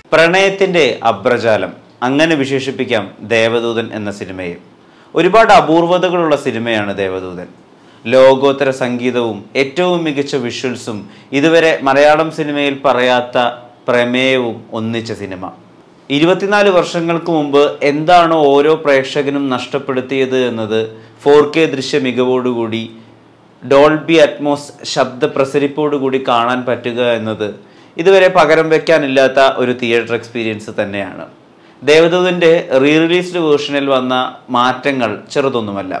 പ്രണയത്തിന്റെ അബ്രജാലം അങ്ങനെ വിശേഷിപ്പിക്കാം ദേവദൂതൻ എന്ന സിനിമയെ ഒരുപാട് അപൂർവതകളുള്ള സിനിമയാണ് ദേവദൂതൻ ലോകോത്തര സംഗീതവും ഏറ്റവും മികച്ച വിഷ്വൽസും ഇതുവരെ മലയാളം സിനിമയിൽ പറയാത്ത പ്രമേയവും ഒന്നിച്ച സിനിമ ഇരുപത്തിനാല് വർഷങ്ങൾക്ക് മുമ്പ് എന്താണോ ഓരോ പ്രേക്ഷകനും നഷ്ടപ്പെടുത്തിയത് എന്നത് ഫോർ കെ ദൃശ്യ മികവോടുകൂടി ഡോൾബി അറ്റ്മോസ് ശബ്ദ പ്രസരിപ്പോടുകൂടി കാണാൻ പറ്റുക എന്നത് ഇതുവരെ പകരം വെക്കാനില്ലാത്ത ഒരു തിയേറ്റർ എക്സ്പീരിയൻസ് തന്നെയാണ് ദേവദൂതൻ്റെ റീ റിലീസ്ഡ് വേർഷനിൽ വന്ന മാറ്റങ്ങൾ ചെറുതൊന്നുമല്ല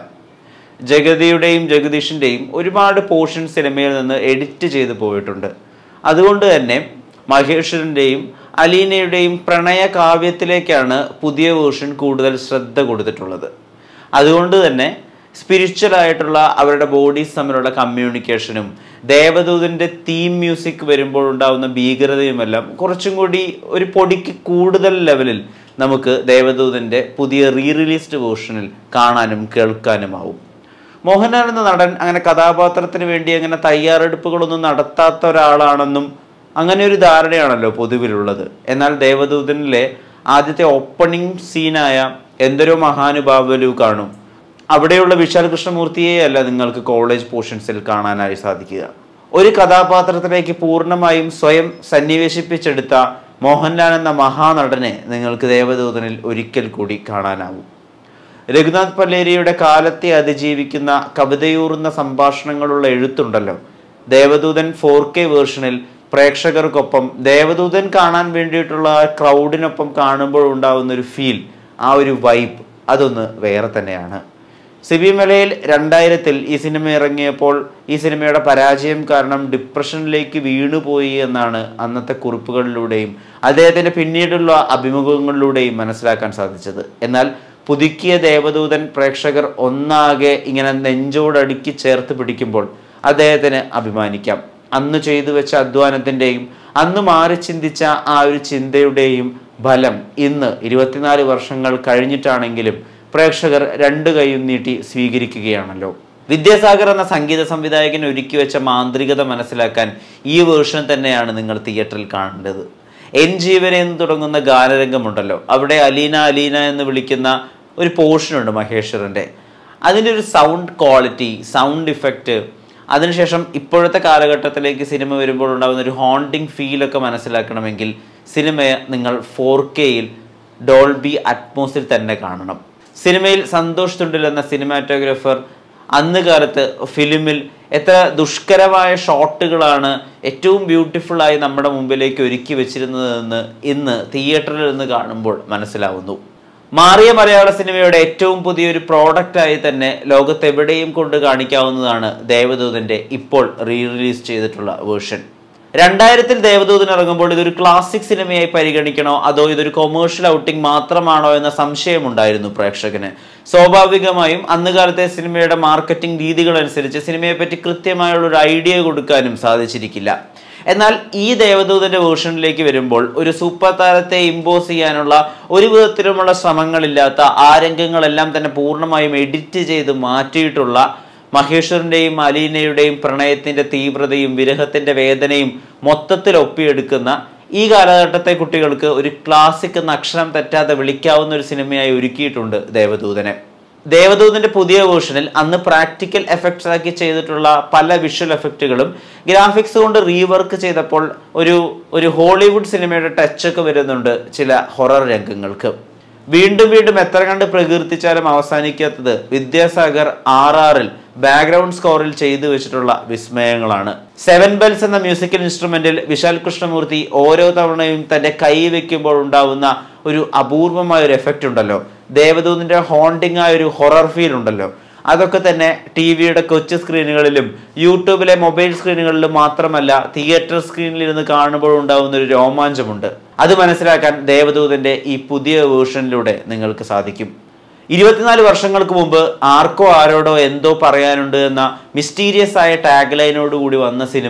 ജഗതിയുടെയും ജഗദീഷിൻ്റെയും ഒരുപാട് പോർഷൻ സിനിമയിൽ നിന്ന് എഡിറ്റ് ചെയ്തു പോയിട്ടുണ്ട് അതുകൊണ്ട് തന്നെ മഹേഷിൻ്റെയും അലീനയുടെയും പ്രണയ കാവ്യത്തിലേക്കാണ് പുതിയ വേർഷൻ കൂടുതൽ ശ്രദ്ധ കൊടുത്തിട്ടുള്ളത് അതുകൊണ്ട് തന്നെ സ്പിരിച്വൽ ആയിട്ടുള്ള അവരുടെ ബോഡീസ് തമ്മിലുള്ള കമ്മ്യൂണിക്കേഷനും ദേവദൂതന്റെ തീം മ്യൂസിക് വരുമ്പോൾ ഉണ്ടാവുന്ന ഭീകരതയുമെല്ലാം കുറച്ചും കൂടി ഒരു പൊടിക്ക് കൂടുതൽ ലെവലിൽ നമുക്ക് ദേവദൂതന്റെ പുതിയ റീ റിലീസ്ഡ് വേർഷനിൽ കാണാനും കേൾക്കാനുമാവും മോഹൻലാൽ എന്ന നടൻ അങ്ങനെ കഥാപാത്രത്തിന് വേണ്ടി അങ്ങനെ തയ്യാറെടുപ്പുകളൊന്നും നടത്താത്ത ഒരാളാണെന്നും അങ്ങനെ ഒരു ധാരണയാണല്ലോ പൊതുവിലുള്ളത് എന്നാൽ ദേവദൂതനിലെ ആദ്യത്തെ ഓപ്പണിംഗ് സീനായ എന്തൊരു മഹാനുഭാവലു കാണും അവിടെയുള്ള വിശാൽ കൃഷ്ണമൂർത്തിയെ അല്ല നിങ്ങൾക്ക് കോളേജ് പോർഷൻസിൽ കാണാനായി സാധിക്കുക ഒരു കഥാപാത്രത്തിലേക്ക് പൂർണ്ണമായും സ്വയം സന്നിവേശിപ്പിച്ചെടുത്ത മോഹൻലാൽ എന്ന മഹാനടനെ നിങ്ങൾക്ക് ദേവദൂതനിൽ ഒരിക്കൽ കൂടി കാണാനാവും രഘുനാഥ് പല്ലേരിയുടെ കാലത്തെ അതിജീവിക്കുന്ന കവിതയൂറുന്ന സംഭാഷണങ്ങളുള്ള എഴുത്തുണ്ടല്ലോ ദേവദൂതൻ ഫോർ കെ വേർഷനിൽ പ്രേക്ഷകർക്കൊപ്പം ദേവദൂതൻ കാണാൻ വേണ്ടിയിട്ടുള്ള ആ ക്രൗഡിനൊപ്പം കാണുമ്പോൾ ഉണ്ടാവുന്ന ഒരു ഫീൽ ആ ഒരു വൈബ് അതൊന്ന് വേറെ തന്നെയാണ് സിബി മലയിൽ രണ്ടായിരത്തിൽ ഈ സിനിമ ഇറങ്ങിയപ്പോൾ ഈ സിനിമയുടെ പരാജയം കാരണം ഡിപ്രഷനിലേക്ക് വീണുപോയി എന്നാണ് അന്നത്തെ കുറിപ്പുകളിലൂടെയും അദ്ദേഹത്തിന്റെ പിന്നീടുള്ള അഭിമുഖങ്ങളിലൂടെയും മനസ്സിലാക്കാൻ സാധിച്ചത് എന്നാൽ പുതുക്കിയ ദേവദൂതൻ പ്രേക്ഷകർ ഒന്നാകെ ഇങ്ങനെ നെഞ്ചോടടുക്കി ചേർത്ത് പിടിക്കുമ്പോൾ അദ്ദേഹത്തിന് അഭിമാനിക്കാം അന്ന് ചെയ്തു വെച്ച അധ്വാനത്തിൻ്റെയും അന്ന് മാറി ചിന്തിച്ച ആ ഒരു ചിന്തയുടെയും ഫലം ഇന്ന് ഇരുപത്തിനാല് വർഷങ്ങൾ കഴിഞ്ഞിട്ടാണെങ്കിലും പ്രേക്ഷകർ രണ്ട് കൈയും നീട്ടി സ്വീകരിക്കുകയാണല്ലോ വിദ്യാസാഗർ എന്ന സംഗീത സംവിധായകൻ ഒരുക്കി വെച്ച മാന്ത്രികത മനസ്സിലാക്കാൻ ഈ വേർഷൻ തന്നെയാണ് നിങ്ങൾ തിയേറ്ററിൽ കാണേണ്ടത് എൻ ജീവനെ എന്ന് തുടങ്ങുന്ന ഗാനരംഗമുണ്ടല്ലോ അവിടെ അലീന അലീന എന്ന് വിളിക്കുന്ന ഒരു പോർഷനുണ്ട് മഹേശ്വരൻ്റെ അതിൻ്റെ ഒരു സൗണ്ട് ക്വാളിറ്റി സൗണ്ട് ഇഫക്റ്റ് അതിനുശേഷം ഇപ്പോഴത്തെ കാലഘട്ടത്തിലേക്ക് സിനിമ വരുമ്പോൾ ഉണ്ടാകുന്ന ഒരു ഹോണ്ടിങ് ഫീലൊക്കെ മനസ്സിലാക്കണമെങ്കിൽ സിനിമയെ നിങ്ങൾ ഫോർ കെയിൽ ഡോൾബി അറ്റ്മോസിൽ തന്നെ കാണണം സിനിമയിൽ സന്തോഷ് തുണ്ടിൽ എന്ന സിനിമാറ്റോഗ്രാഫർ അന്ന് കാലത്ത് ഫിലിമിൽ എത്ര ദുഷ്കരമായ ഷോട്ടുകളാണ് ഏറ്റവും ബ്യൂട്ടിഫുൾ ആയി നമ്മുടെ മുമ്പിലേക്ക് ഒരുക്കി വെച്ചിരുന്നതെന്ന് ഇന്ന് തിയേറ്ററിൽ നിന്ന് കാണുമ്പോൾ മനസ്സിലാവുന്നു മാറിയ മലയാള സിനിമയുടെ ഏറ്റവും പുതിയൊരു പ്രോഡക്റ്റായി തന്നെ ലോകത്തെവിടെയും കൊണ്ട് കാണിക്കാവുന്നതാണ് ദേവദൂതന്റെ ഇപ്പോൾ റീ റിലീസ് ചെയ്തിട്ടുള്ള വേർഷൻ രണ്ടായിരത്തിൽ ദേവദൂതൻ ഇറങ്ങുമ്പോൾ ഇതൊരു ക്ലാസിക് സിനിമയായി പരിഗണിക്കണോ അതോ ഇതൊരു കൊമേഴ്ഷ്യൽ ഔട്ടിംഗ് മാത്രമാണോ എന്ന സംശയമുണ്ടായിരുന്നു പ്രേക്ഷകന് സ്വാഭാവികമായും അന്ന് കാലത്തെ സിനിമയുടെ മാർക്കറ്റിംഗ് രീതികൾ അനുസരിച്ച് സിനിമയെപ്പറ്റി കൃത്യമായുള്ള ഒരു ഐഡിയ കൊടുക്കാനും സാധിച്ചിരിക്കില്ല എന്നാൽ ഈ ദേവദൂതന്റെ വേർഷനിലേക്ക് വരുമ്പോൾ ഒരു സൂപ്പർ താരത്തെ ഇമ്പോസ് ചെയ്യാനുള്ള ഒരു വിധത്തിലുമുള്ള ശ്രമങ്ങളില്ലാത്ത ആ രംഗങ്ങളെല്ലാം തന്നെ പൂർണ്ണമായും എഡിറ്റ് ചെയ്ത് മാറ്റിയിട്ടുള്ള മഹേശ്വറിന്റെയും അലീനയുടെയും പ്രണയത്തിന്റെ തീവ്രതയും വിരഹത്തിന്റെ വേദനയും മൊത്തത്തിൽ ഒപ്പിയെടുക്കുന്ന ഈ കാലഘട്ടത്തെ കുട്ടികൾക്ക് ഒരു ക്ലാസിക് എന്ന അക്ഷരം തെറ്റാതെ വിളിക്കാവുന്ന ഒരു സിനിമയായി ഒരുക്കിയിട്ടുണ്ട് ദേവദൂതനെ ദേവദൂതന്റെ പുതിയ വേർഷനിൽ അന്ന് പ്രാക്ടിക്കൽ എഫക്ട്സ് ആക്കി ചെയ്തിട്ടുള്ള പല വിഷ്വൽ എഫക്റ്റുകളും ഗ്രാഫിക്സ് കൊണ്ട് റീവർക്ക് ചെയ്തപ്പോൾ ഒരു ഒരു ഹോളിവുഡ് സിനിമയുടെ ടച്ചൊക്കെ വരുന്നുണ്ട് ചില ഹൊറർ രംഗങ്ങൾക്ക് വീണ്ടും വീണ്ടും എത്ര കണ്ട് പ്രകീർത്തിച്ചാലും അവസാനിക്കാത്തത് വിദ്യാസാഗർ ആർ ആറിൽ ബാക്ക്ഗ്രൗണ്ട് സ്കോറിൽ ചെയ്തു വെച്ചിട്ടുള്ള വിസ്മയങ്ങളാണ് സെവൻ ബെൽസ് എന്ന മ്യൂസിക്കൽ ഇൻസ്ട്രുമെന്റിൽ വിശാൽ കൃഷ്ണമൂർത്തി ഓരോ തവണയും തന്റെ കൈ വെക്കുമ്പോൾ ഉണ്ടാവുന്ന ഒരു അപൂർവമായ ഒരു എഫക്റ്റ് ഉണ്ടല്ലോ ദേവദൂതിന്റെ ഹോണ്ടിങ് ആയ ഒരു ഹൊറർ ഫീൽ ഉണ്ടല്ലോ അതൊക്കെ തന്നെ ടി വിയുടെ കൊച്ചു സ്ക്രീനുകളിലും യൂട്യൂബിലെ മൊബൈൽ സ്ക്രീനുകളിലും മാത്രമല്ല തിയേറ്റർ സ്ക്രീനിൽ ഇരുന്ന് കാണുമ്പോൾ ഉണ്ടാകുന്ന ഒരു രോമാഞ്ചമുണ്ട് അത് മനസ്സിലാക്കാൻ ദേവദൂതന്റെ ഈ പുതിയ വേർഷനിലൂടെ നിങ്ങൾക്ക് സാധിക്കും ഇരുപത്തിനാല് വർഷങ്ങൾക്ക് മുമ്പ് ആർക്കോ ആരോടോ എന്തോ പറയാനുണ്ട് എന്ന മിസ്റ്റീരിയസ് ആയ ടാഗ് ലൈനോട് കൂടി വന്ന സിനിമ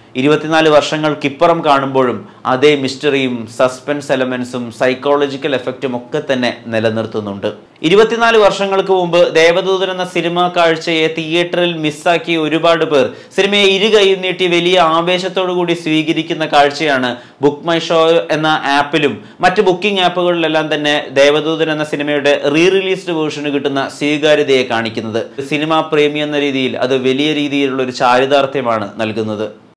ഇരുപത്തിനാല് വർഷങ്ങൾക്കിപ്പുറം കാണുമ്പോഴും അതേ മിസ്റ്ററിയും സസ്പെൻസ് എലമെന്റ്സും സൈക്കോളജിക്കൽ എഫക്റ്റും ഒക്കെ തന്നെ നിലനിർത്തുന്നുണ്ട് ഇരുപത്തിനാല് വർഷങ്ങൾക്ക് മുമ്പ് ദേവദൂതൻ എന്ന സിനിമ കാഴ്ചയെ തിയേറ്ററിൽ മിസ്സാക്കിയ ഒരുപാട് പേർ സിനിമയെ ഇരു കൈയും നീട്ടി വലിയ ആവേശത്തോടു കൂടി സ്വീകരിക്കുന്ന കാഴ്ചയാണ് ബുക്ക് മൈ ഷോ എന്ന ആപ്പിലും മറ്റ് ബുക്കിംഗ് ആപ്പുകളിലെല്ലാം തന്നെ ദേവദൂതൻ എന്ന സിനിമയുടെ റീ റിലീസ്ഡ് വേർഷന് കിട്ടുന്ന സ്വീകാര്യതയെ കാണിക്കുന്നത് സിനിമാ പ്രേമി എന്ന രീതിയിൽ അത് വലിയ രീതിയിലുള്ള ഒരു ചാരിതാർത്ഥ്യമാണ് നൽകുന്നത്